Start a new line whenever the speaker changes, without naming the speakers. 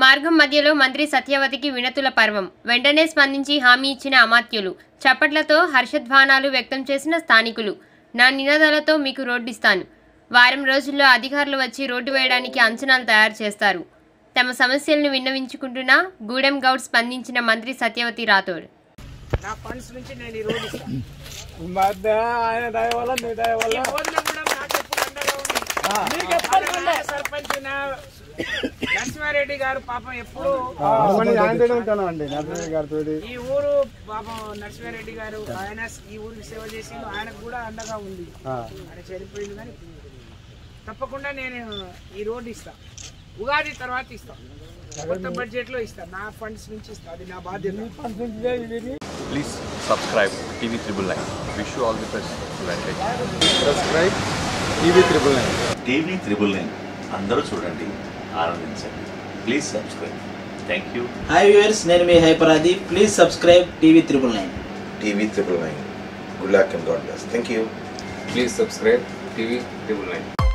మార్గం మధ్యలో మంత్రి సత్యవతికి వినతుల పర్వం వెంటనే స్పందించి హామీ ఇచ్చిన అమాత్యులు చప్పట్లతో హర్షధ్వానాలు వ్యక్తం చేసిన స్థానికులు నా నినాదాలతో మీకు రోడ్డిస్తాను వారం రోజుల్లో అధికారులు వచ్చి రోడ్డు వేయడానికి అంచనాలు తయారు చేస్తారు తమ సమస్యలను విన్నవించుకుంటున్న గూడెం గౌడ్ స్పందించిన మంత్రి సత్యవతి రాథోడ్
నా ఫండ్స్ నుంచి నేను ఈ రోడ్ ఇస్తాను
మధ్య ఆయన దయ వల్ల నీ దయ వల్ల
ఈ రోజున కూడా నాకు ఎప్పుడు అండగా ఉంది
మీకు
వాళ్ళ నా సర్పంచ్ నా నరసింహారెడ్డి గారు పాపం ఎప్పుడు
ఆయనతోనే ఉంటాను అండి నరసింహ గారితో
ఈ ఊరు పాపం నరసింహారెడ్డి గారు ఆయన ఈ ఊరికి సేవ చేసి ఆయనకు కూడా అండగా ఉంది ఆయన చనిపోయింది కానీ తప్పకుండా నేను ఈ రోడ్డు ఇస్తా ఉగాది తర్వాత ఇస్తా కొత్త బడ్జెట్ లో ఇస్తా నా ఫండ్స్ నుంచి ఇస్తా అది నా బాధ్యత
Please subscribe TV Triple Nine. Wish you all the best. Advantage.
Subscribe TV triple nine
TV triple nine అందరూ చూడండి ఆనందించండి please subscribe thank you
hi viewers నేను మీ హైపరాది please subscribe TV triple nine
TV triple nine. Good luck and God bless. Thank you.
Please subscribe TV Triple Nine.